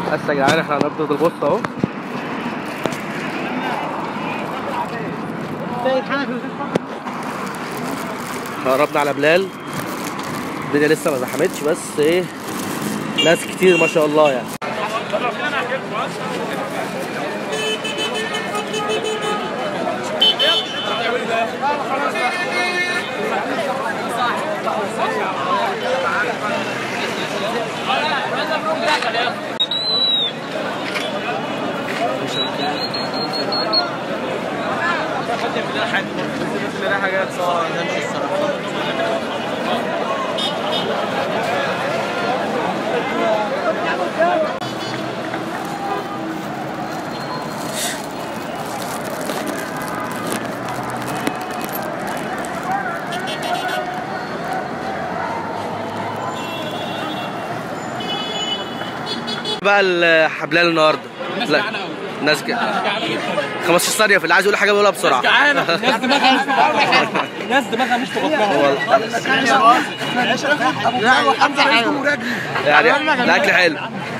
بس يا جدعان احنا هنفضل الغصه اهو قربنا على بلال الدنيا لسه ما زحمتش بس ايه ناس كتير ما شاء الله يعني بقى الحبلال النهارده لا ناس ج... 15 ثانية في اللي عايز يقول حاجة بيقولها بسرعة ناس دماغها مش مغطاها ناس دماغها مش مغطاها يعني الأكل حلو